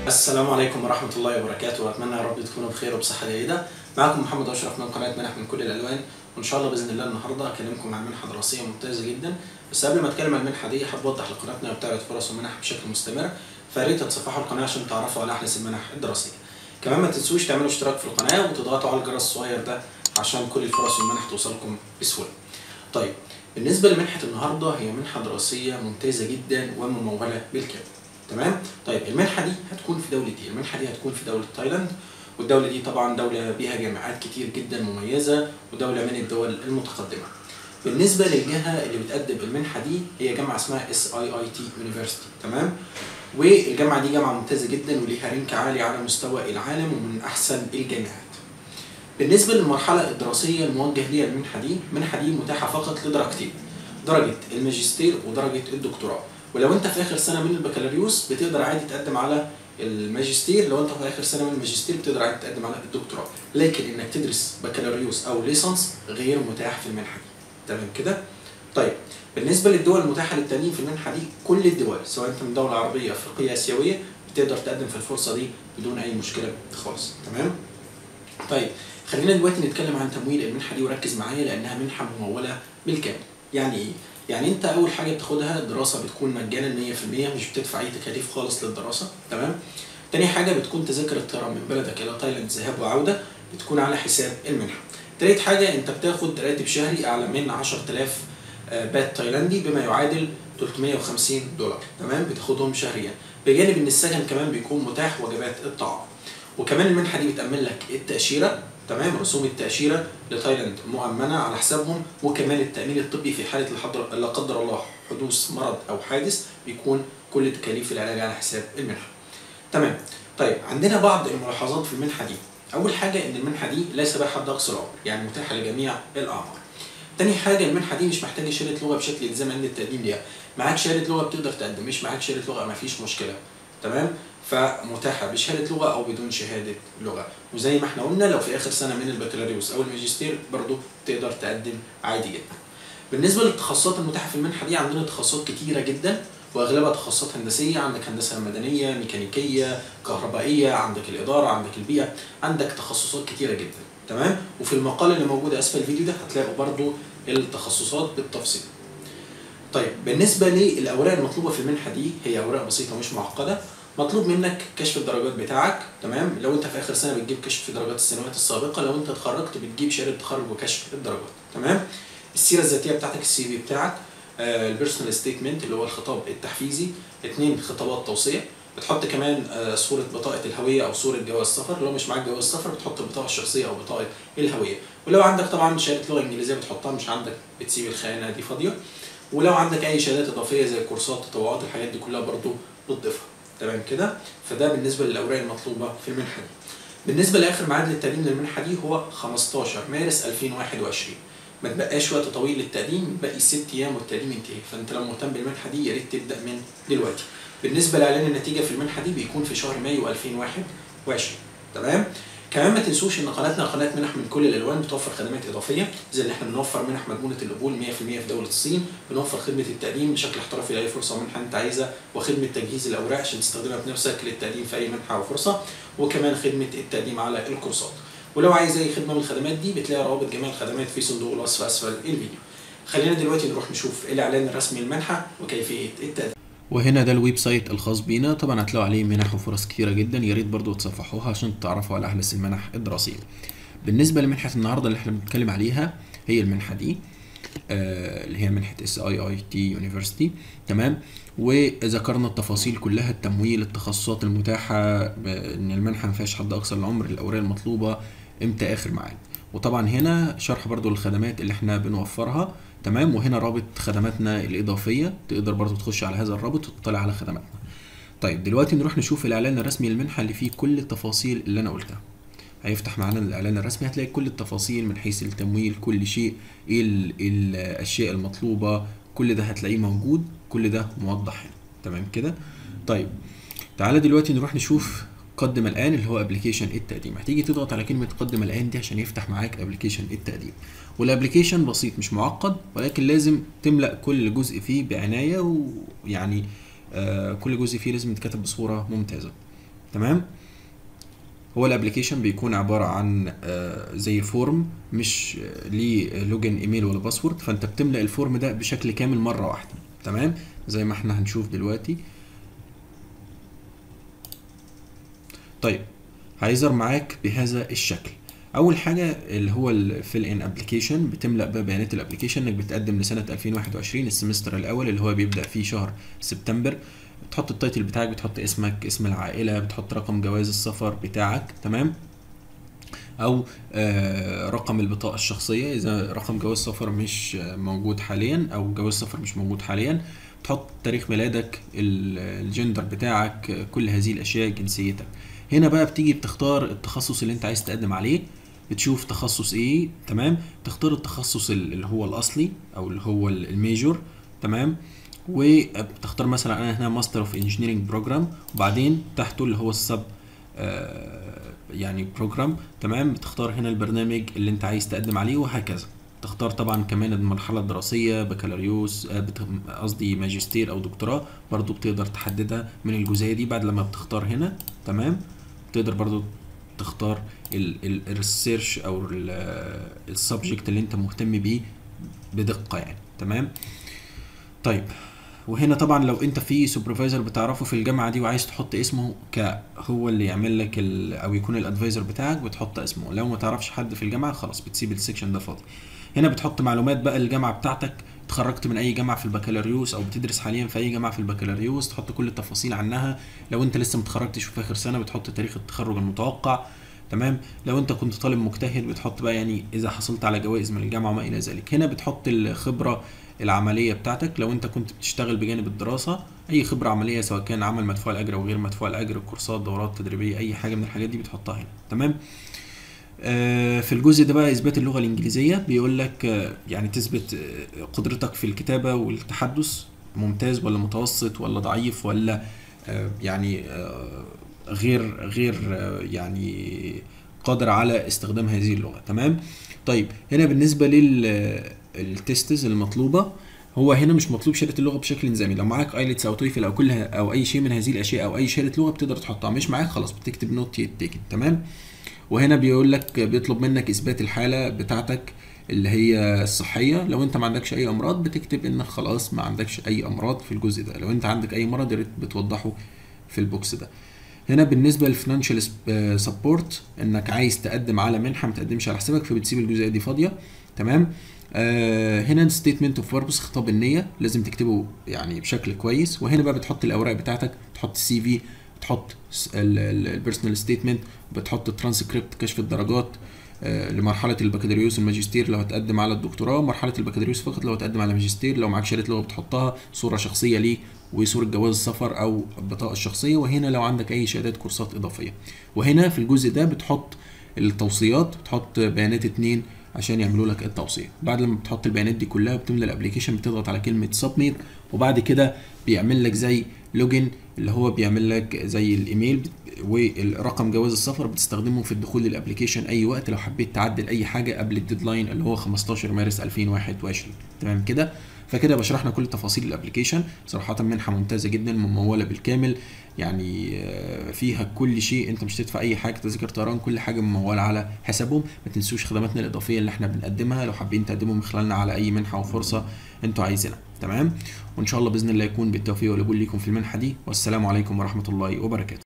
السلام عليكم ورحمة الله وبركاته وأتمنى يا رب تكونوا بخير وبصحة جيدة معكم محمد أشرف من قناة منح من كل الألوان وإن شاء الله بإذن الله النهاردة أكلمكم عن منحة دراسية ممتازة جدا بس قبل ما أتكلم عن المنحة دي حابب أوضح لقناتنا بتاعة فرص ومنح بشكل مستمر فيا ريت تتصفحوا القناة عشان تعرفوا على أحدث المنح الدراسية كمان ما تنسوش تعملوا اشتراك في القناة وتضغطوا على الجرس الصغير ده عشان كل الفرص والمنح توصلكم بسهولة طيب بالنسبة لمنحة النهاردة هي منحة دراسية ممتازة جدا وممولة بالكامل تمام طيب المنحه دي هتكون في دوله ايه المنحه دي هتكون في دوله تايلاند والدوله دي طبعا دوله بيها جامعات كتير جدا مميزه ودوله من الدول المتقدمه بالنسبه للجهه اللي بتقدم المنحه دي هي جامعه اسمها اس اي اي تي يونيفرسيتي تمام والجامعه دي جامعه ممتازه جدا وليها رانك عالي على مستوى العالم ومن احسن الجامعات بالنسبه للمرحله الدراسيه الموجه ليها المنحه دي المنحه دي متاحه فقط لدرجتين درجه الماجستير ودرجه الدكتوراه ولو انت في اخر سنه من البكالوريوس بتقدر عادي تقدم على الماجستير لو انت في اخر سنه من الماجستير بتقدر عادي تقدم على الدكتوراه لكن انك تدرس بكالوريوس او ليسانس غير متاح في المنحه دي تمام كده طيب بالنسبه للدول المتاحه للتقديم في المنحه دي كل الدول سواء انت من دوله عربيه افريقيه اسيويه بتقدر تقدم في الفرصه دي بدون اي مشكله خالص تمام طيب خلينا دلوقتي نتكلم عن تمويل المنحه دي وركز معايا لانها منحه مموله بالكامل يعني ايه يعني انت اول حاجه بتاخدها الدراسه بتكون مجانا 100% مش بتدفع اي تكاليف خالص للدراسه تمام تاني حاجه بتكون تذاكر الطيران من بلدك الى تايلاند ذهاب وعوده بتكون على حساب المنحه تالت حاجه انت بتاخد راتب شهري اعلى من 10000 بات تايلاندي بما يعادل 350 دولار تمام بتاخدهم شهريا بجانب ان السكن كمان بيكون متاح وجبات الطعام وكمان المنحه دي بتامن لك التاشيره تمام رسوم التأشيرة لتايلاند مؤمنة على حسابهم وكمان التأمين الطبي في حالة الحضر لا قدر الله حدوث مرض أو حادث بيكون كل تكاليف العلاج على حساب المنحة. تمام طيب عندنا بعض الملاحظات في المنحة دي. أول حاجة إن المنحة دي ليس بها حد أقصى العمر يعني متاحة لجميع الأعمار. تاني حاجة المنحة دي مش محتاجة شهادة لغة بشكل إلزامي عند التقديم ليها. معاك شهادة لغة بتقدر تقدم مش معاك شهادة لغة مفيش مشكلة. تمام؟ فمتاحه بشهاده لغه او بدون شهاده لغه وزي ما احنا قلنا لو في اخر سنه من البكالوريوس او الماجستير برضو تقدر تقدم عادي جدا بالنسبه للتخصصات المتاحه في المنحه دي عندنا تخصصات كتيره جدا واغلبها تخصصات هندسيه عندك هندسه مدنيه ميكانيكيه كهربائيه عندك الاداره عندك البيئه عندك تخصصات كتيره جدا تمام وفي المقال اللي موجود اسفل الفيديو ده هتلاقوا برضو التخصصات بالتفصيل طيب بالنسبه للاوراق المطلوبه في المنحه دي هي اوراق بسيطه مش معقده مطلوب منك كشف الدرجات بتاعك تمام لو انت في اخر سنه بتجيب كشف درجات السنوات السابقه لو انت اتخرجت بتجيب شهاده تخرج وكشف الدرجات تمام السيره الذاتيه بتاعتك السي في بتاعك آه البيرسونال ستيتمنت اللي هو الخطاب التحفيزي اثنين خطابات توصيه بتحط كمان آه صوره بطاقه الهويه او صوره جواز سفر لو مش معاك جواز سفر بتحط البطاقه الشخصيه او بطاقه الهويه ولو عندك طبعا شهاده لغه انجليزيه بتحطها مش عندك بتسيب الخانه دي فاضيه ولو عندك اي شهادات اضافيه زي كورسات تطوعات الحاجات دي كلها برضو بتضيفها تمام كده فده بالنسبه للاوراق المطلوبه في المنحه دي بالنسبه لاخر ميعاد للتقديم للمنحه دي هو 15 مارس 2021 ما تبقاش وقت طويل للتقديم باقي ست ايام والتقديم ينتهي فانت لو مهتم بالمنحه دي يا ريت تبدا من دلوقتي بالنسبه لاعلان النتيجه في المنحه دي بيكون في شهر مايو 2021 تمام كمان ما تنسوش ان قناتنا قناه منح من كل الالوان بتوفر خدمات اضافيه زي ان احنا بنوفر منح مضمونه القبول 100% في دوله الصين بنوفر خدمه التقديم بشكل احترافي لاي فرصه ومنحه انت عايزها وخدمه تجهيز الاوراق عشان تستخدمها بنفسك للتقديم في اي منحه او فرصه وكمان خدمه التقديم على الكورسات ولو عايز اي خدمه من الخدمات دي بتلاقي روابط جميع الخدمات في صندوق الوصف اسفل الفيديو خلينا دلوقتي نروح نشوف الاعلان الرسمي للمنحه وكيفيه التقديم وهنا ده الويب سايت الخاص بينا طبعا هتلاقوا عليه منح وفرص كتيرة جدا يا ريت برضو تصفحوها عشان تعرفوا على أحدث المنح الدراسية بالنسبة لمنحة النهاردة اللي احنا بنتكلم عليها هي المنحة دي آه اللي هي منحة اس اي اي تي يونيفرسيتي تمام وذكرنا التفاصيل كلها التمويل التخصصات المتاحة ان المنحة ما فيهاش حد اقصى العمر الاوراق المطلوبة امتى اخر ميعاد وطبعا هنا شرح برضو الخدمات اللي احنا بنوفرها تمام وهنا رابط خدماتنا الإضافية تقدر برضو تخش على هذا الرابط وتطلع على خدماتنا طيب دلوقتي نروح نشوف الإعلان الرسمي للمنحة اللي فيه كل التفاصيل اللي أنا قلتها هيفتح معانا الإعلان الرسمي هتلاقي كل التفاصيل من حيث التمويل كل شيء إيه الأشياء المطلوبة كل ده هتلاقيه موجود كل ده موضح هنا تمام كده طيب تعالى دلوقتي نروح نشوف قدم الان اللي هو ابلكيشن التقديم هتيجي تضغط على كلمه قدم الان دي عشان يفتح معاك ابلكيشن التقديم والابلكيشن بسيط مش معقد ولكن لازم تملا كل جزء فيه بعنايه ويعني آه كل جزء فيه لازم يتكتب بصوره ممتازه تمام هو الابلكيشن بيكون عباره عن آه، زي فورم مش آه، ليه لوجن ايميل ولا باسورد فانت بتملأ الفورم ده بشكل كامل مره واحده تمام زي ما احنا هنشوف دلوقتي طيب هيظهر معاك بهذا الشكل اول حاجه اللي هو الفيل ان ابلكيشن بتملا بقى بيانات الابلكيشن انك بتقدم لسنه 2021 السمستر الاول اللي هو بيبدا فيه شهر سبتمبر بتحط التايتل بتاعك بتحط اسمك اسم العائله بتحط رقم جواز السفر بتاعك تمام او آه، رقم البطاقه الشخصيه اذا رقم جواز سفر مش آه، موجود حاليا او جواز سفر مش موجود حاليا تحط تاريخ ميلادك ال- الجندر بتاعك آه، كل هذه الاشياء جنسيتك هنا بقى بتيجي بتختار التخصص اللي انت عايز تقدم عليه بتشوف تخصص ايه تمام تختار التخصص ال- اللي هو الاصلي او اللي هو ال- الميجور تمام وبتختار مثلا انا هنا ماستر اوف انجينيرنج بروجرام وبعدين تحته اللي هو السب يعني بروجرام تمام بتختار هنا البرنامج اللي انت عايز تقدم عليه وهكذا تختار طبعا كمان المرحلة الدراسية بكالوريوس آه، بت- قصدي ماجستير او دكتوراه برضو بتقدر تحددها من الجزئية دي بعد لما بتختار هنا تمام تقدر برضو تختار الريسيرش او السبجكت اللي انت مهتم بيه بدقة يعني تمام طيب وهنا طبعا لو انت في سوبرفايزر بتعرفه في الجامعه دي وعايز تحط اسمه ك هو اللي يعمل لك ال... او يكون الادفايزر بتاعك بتحط اسمه لو ما تعرفش حد في الجامعه خلاص بتسيب السكشن ده فاضي هنا بتحط معلومات بقى الجامعه بتاعتك اتخرجت من اي جامعه في البكالوريوس او بتدرس حاليا في اي جامعه في البكالوريوس تحط كل التفاصيل عنها لو انت لسه متخرجتش في اخر سنه بتحط تاريخ التخرج المتوقع تمام لو انت كنت طالب مجتهد بتحط بقى يعني اذا حصلت على جوائز من الجامعه وما الى ذلك هنا بتحط الخبره العمليه بتاعتك لو انت كنت بتشتغل بجانب الدراسه اي خبره عمليه سواء كان عمل مدفوع الاجر او غير مدفوع الاجر كورسات دورات تدريبيه اي حاجه من الحاجات دي بتحطها هنا تمام آه، في الجزء ده بقى اثبات اللغه الانجليزيه بيقول لك آه، يعني تثبت آه، قدرتك في الكتابه والتحدث ممتاز ولا متوسط ولا ضعيف ولا آه، يعني آه، غير غير آه، يعني قادر على استخدام هذه اللغه تمام طيب هنا بالنسبه للتستز المطلوبه هو هنا مش مطلوب شهاده اللغه بشكل نظامي لو معاك ايلتس او تويفل او كلها او اي شيء من هذه الاشياء او اي شهاده لغه بتقدر تحطها مش معاك خلاص بتكتب نوت تيكن تمام وهنا بيقول لك بيطلب منك اثبات الحاله بتاعتك اللي هي الصحيه لو انت ما عندكش اي امراض بتكتب انك خلاص ما عندكش اي امراض في الجزء ده لو انت عندك اي مرض يا ريت بتوضحه في البوكس ده هنا بالنسبه للفinancial سبورت انك عايز تقدم على منحه ما تقدمش على حسابك فبتسيب الجزئيه دي فاضيه تمام آه هنا ستيتمنت اوف بيربس خطاب النيه لازم تكتبه يعني بشكل كويس وهنا بقى بتحط الاوراق بتاعتك تحط السي في تحط البيرسونال ستيتمنت بتحط الترانسكريبت كشف الدرجات آه، لمرحله البكالوريوس والماجستير لو هتقدم على الدكتوراه مرحله البكالوريوس فقط لو هتقدم على ماجستير لو معاك شهاده لغه بتحطها صوره شخصيه ليك وصوره جواز السفر او البطاقه الشخصيه وهنا لو عندك اي شهادات كورسات اضافيه وهنا في الجزء ده بتحط التوصيات بتحط بيانات اتنين عشان يعملوا لك التوصيه بعد لما بتحط البيانات دي كلها بتملى الابلكيشن بتضغط على كلمه سبميت وبعد كده بيعمل لك زي لوجن اللي هو بيعمل لك زي الايميل بت- والرقم جواز السفر بتستخدمه في الدخول للابلكيشن اي وقت لو حبيت تعدل اي حاجه قبل الديدلاين اللي هو 15 مارس 2021 تمام كده فكده بشرحنا كل تفاصيل الابلكيشن صراحه منحه ممتازه جدا مموله بالكامل يعني آه، فيها كل شيء انت مش تدفع اي حاجه تذكره طيران كل حاجه مموله على حسابهم ما تنسوش خدماتنا الاضافيه اللي احنا بنقدمها لو حابين تقدموا من خلالنا على اي منحه وفرصه انتوا عايزينها تمام وان شاء الله باذن الله يكون بالتوفيق والقبول ليكم في المنحه دي والسلام عليكم ورحمه الله وبركاته